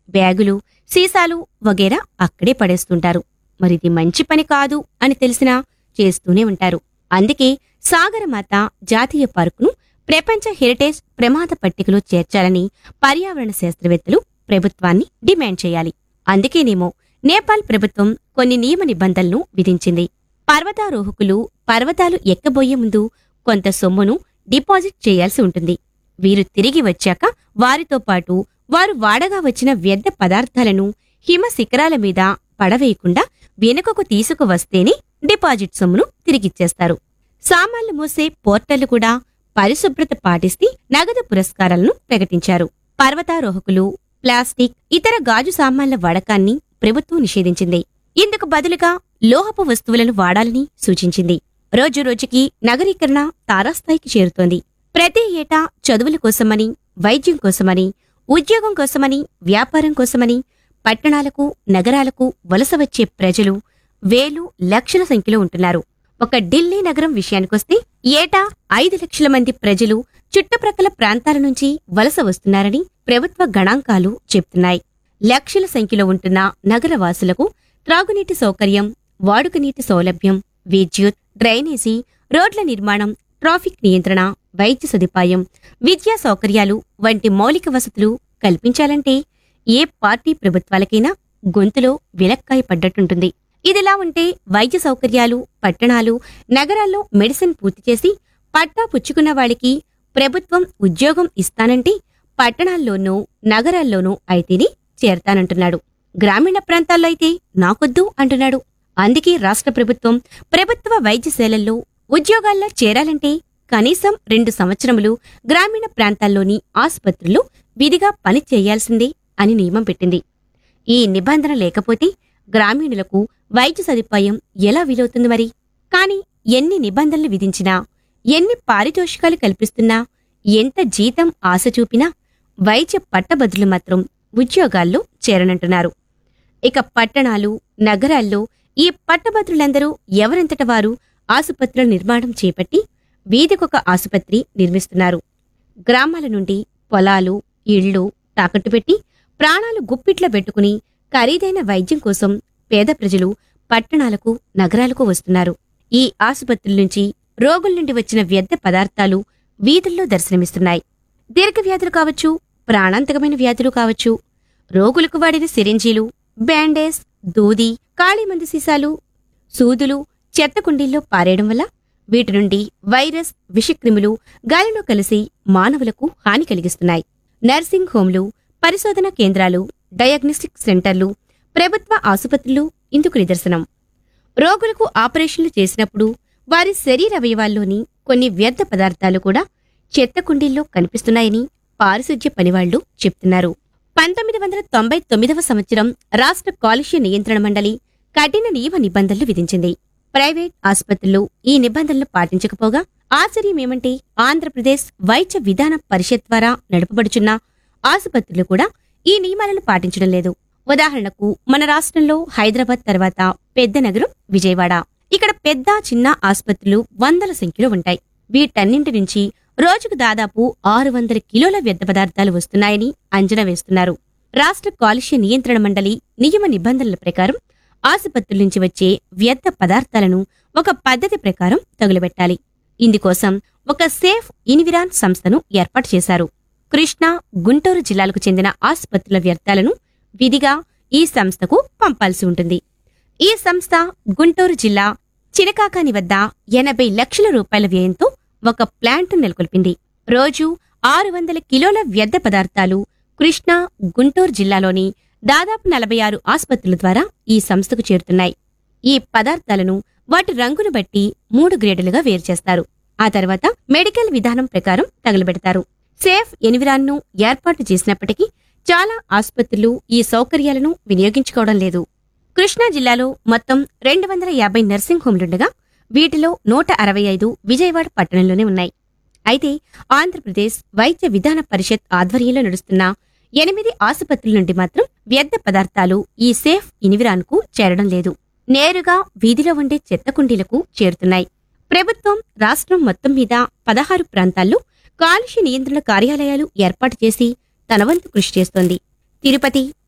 బ్యాగులు సీసాలు వగేరా అక్కడే పడేస్తుంటారు మరిది మంచి పని కాదు అని తెలిసినా చేస్తూనే ఉంటారు అందుకే సాగరమాత జాతీయ పార్కును ప్రపంచ హెరిటేజ్ ప్రమాద పట్టికలో చేర్చాలని పర్యావరణ శాస్త్రవేత్తలు ప్రభుత్వాన్ని డిమాండ్ చేయాలి అందుకేనేమో నేపాల్ ప్రభుత్వం కొన్ని నియమ నిబంధనలను విధించింది పర్వతారోహకులు పర్వతాలు ఎక్కబోయే ముందు కొంత సొమ్మును డిపాజిట్ చేయాల్సి ఉంటుంది వీరు తిరిగి వచ్చాక వారితో పాటు వారు వాడగా వచ్చిన వ్యర్థ పదార్థాలను హిమ శిఖరాల మీద పడవేయకుండా వెనుకకు తీసుకువస్తేనే డిపాజిట్ సొమ్మును తిరిగిచ్చేస్తారు సామాన్లు మోసే పోర్టర్లు కూడా పరిశుభ్రత పాటిస్తే నగదు పురస్కారాలను ప్రకటించారు పర్వతారోహకులు ప్లాస్టిక్ ఇతర గాజు సామాన్ల వాడకాన్ని ప్రభుత్వం నిషేధించింది ఇందుకు బదులుగా లోహపు వస్తువులను వాడాలని సూచించింది రోజురోజుకి నగరీకరణ తారాస్థాయికి చేరుతోంది ప్రతి ఏటా చదువుల కోసమని వైద్యం కోసమని ఉద్యోగం కోసమని వ్యాపారం కోసమని పట్టణాలకు నగరాలకు వలస వచ్చే ప్రజలు వేలు లక్షల సంఖ్యలో ఉంటున్నారు ఒక ఢిల్లీ నగరం విషయానికొస్తే ఏటా ఐదు లక్షల మంది ప్రజలు చుట్టుప్రక్కల ప్రాంతాల నుంచి వలస వస్తున్నారని ప్రభుత్వ గణాంకాలు చెప్తున్నాయి లక్షల సంఖ్యలో ఉంటున్న నగరవాసులకు త్రాగునీటి సౌకర్యం వాడుక నీటి సౌలభ్యం విద్యుత్ డ్రైనేజీ రోడ్ల నిర్మాణం ట్రాఫిక్ నియంత్రణ వైద్య సదుపాయం విద్యా సౌకర్యాలు వంటి మౌలిక వసతులు కల్పించాలంటే ఏ పార్టీ ప్రభుత్వాలకైనా గొంతులో విలక్కాయ పడ్డట్టుంటుంది ఇదిలా ఉంటే వైద్య సౌకర్యాలు పట్టణాలు నగరాల్లో మెడిసిన్ పూర్తి చేసి పట్టా పుచ్చుకున్న వాళ్ళకి ప్రభుత్వం ఉద్యోగం ఇస్తానంటే పట్టణాల్లోనూ నగరాల్లోనూ అయితేనే చేరతానంటున్నాడు గ్రామీణ ప్రాంతాల్లో అయితే నాకొద్దు అంటున్నాడు అందుకే రాష్ట్ర ప్రభుత్వం ప్రభుత్వ వైద్యశాలల్లో ఉద్యోగాల్లో చేరాలంటే కనీసం రెండు సంవత్సరములు గ్రామీణ ప్రాంతాల్లోని ఆసుపత్రుల్లో విధిగా పని చేయాల్సిందే అని నియమం పెట్టింది ఈ నిబంధన లేకపోతే గ్రామీణులకు వైద్య సదుపాయం ఎలా వీలవుతుంది మరి కాని ఎన్ని నిబంధనలు విధించినా ఎన్ని పారితోషికాలు కల్పిస్తున్నా ఎంత జీతం ఆశ చూపినా వైద్య పట్టభద్రులు మాత్రం ఉద్యోగాల్లో చేరనంటున్నారు ఇక పట్టణాలు నగరాల్లో ఈ పట్టభద్రులందరూ ఎవరంతట వారు ఆసుపత్రుల నిర్మాణం చేపట్టి వీధికొక ఆసుపత్రి నిర్మిస్తున్నారు గ్రామాల నుండి పొలాలు ఇళ్ళు తాకట్టు పెట్టి ప్రాణాలు గుప్పిట్లో పెట్టుకుని ఖరీదైన వైద్యం కోసం పేద ప్రజలు పట్టణాలకు నగరాలకు వస్తున్నారు ఈ ఆసుపత్రుల నుంచి రోగుల నుండి వచ్చిన వ్యర్థ పదార్థాలు వీధుల్లో దర్శనమిస్తున్నాయి దీర్ఘవ్యాధులు కావచ్చు ప్రాణాంతకమైన వ్యాధులు కావచ్చు రోగులకు వాడిన సిరింజీలు బ్యాండేజ్ దూది కాళీమందు సీసాలు సూదులు చెత్త కుండీల్లో పారేయడం వల్ల వీటి నుండి వైరస్ విషక్రిములు గాలిలో కలిసి మానవులకు హాని కలిగిస్తున్నాయి నర్సింగ్ హోంలు పరిశోధన కేంద్రాలు డయాగ్నోస్టిక్ సెంటర్లు ప్రభుత్వ ఆసుపత్రులు ఇందుకు నిదర్శనం రోగులకు ఆపరేషన్లు చేసినప్పుడు వారి శరీర అవయవాల్లోని కొన్ని వ్యర్థ పదార్థాలు కూడా చెత్త కుండీల్లో కనిపిస్తున్నాయని పారిశుధ్య పనివాళ్లు చెప్తున్నారు పంతొమ్మిది వందల తొంభై తొమ్మిదవ సంవత్సరం రాష్ట్ర కాలుష్య నియంత్రణ మండలి కఠిన నియమ నిబంధనలు విధించింది ప్రైవేట్ ఆసుపత్రులు ఈ నిబంధనలు పాటించకపోగా ఆశ్చర్యమేమంటే ఆంధ్రప్రదేశ్ వైద్య విధాన పరిషత్ ద్వారా నడపబడుచున్న ఆసుపత్రులు కూడా ఈ నియమాలను పాటించడం లేదు ఉదాహరణకు మన రాష్ట్రంలో హైదరాబాద్ తర్వాత పెద్ద నగరం విజయవాడ ఇక్కడ పెద్ద చిన్న ఆసుపత్రులు వందల సంఖ్యలో ఉంటాయి వీటన్నింటి నుంచి రోజుకు దాదాపు ఆరు వందల కిలోల వ్యర్థ పదార్థాలు వస్తున్నాయని అంచనా వేస్తున్నారు రాష్ట్ర కాలుష్య నియంత్రణ మండలి నియమ నిబంధనల ప్రకారం ఆసుపత్రుల నుంచి వచ్చే వ్యర్థ పదార్థాలను ఒక పద్ధతి ప్రకారం తగులబెట్టాలి ఇందుకోసం ఒక సేఫ్ ఇన్విరాన్ సంస్థను ఏర్పాటు చేశారు కృష్ణా గుంటూరు జిల్లాలకు చెందిన ఆసుపత్రుల వ్యర్థాలను విధిగా ఈ సంస్థకు పంపాల్సి ఉంటుంది ఈ సంస్థ గుంటూరు జిల్లా చినకాకాని వద్ద ఎనభై లక్షల రూపాయల వ్యయంతో ఒక ప్లాంట్ నెలకొల్పింది రోజు ఆరు వందల కిలోల వ్యర్థ పదార్థాలు కృష్ణా గుంటూరు జిల్లాలోని దాదాపు నలభై ఆరు ఆసుపత్రుల ద్వారా ఈ సంస్థకు చేరుతున్నాయి ఈ పదార్థాలను వాటి రంగును బట్టి మూడు గ్రేడులుగా వేరు చేస్తారు ఆ తర్వాత మెడికల్ విధానం ప్రకారం తగులబెడతారు సేఫ్ ఎన్విరాన్ ను ఏర్పాటు చేసినప్పటికీ చాలా ఆసుపత్రులు ఈ సౌకర్యాలను వినియోగించుకోవడం లేదు కృష్ణా జిల్లాలో మొత్తం రెండు వందల యాభై నర్సింగ్ హోంలుండగా వీటిలో నూట అరవై ఐదు విజయవాడ పట్టణంలోనే ఉన్నాయి అయితే ఆంధ్రప్రదేశ్ వైద్య విధాన పరిషత్ ఆధ్వర్యంలో నడుస్తున్న ఎనిమిది ఆసుపత్రుల నుండి మాత్రం వ్యర్థ పదార్థాలు ఈ సేఫ్ ఇన్విరాన్ కు చేరడం లేదు నేరుగా వీధిలో ఉండే చెత్త కుండీలకు చేరుతున్నాయి ప్రభుత్వం రాష్ట్రం మొత్తం మీద పదహారు ప్రాంతాల్లో కాలుష్య నియంత్రణ కార్యాలయాలు ఏర్పాటు చేసి తన వంతు కృషి చేస్తోంది తిరుపతి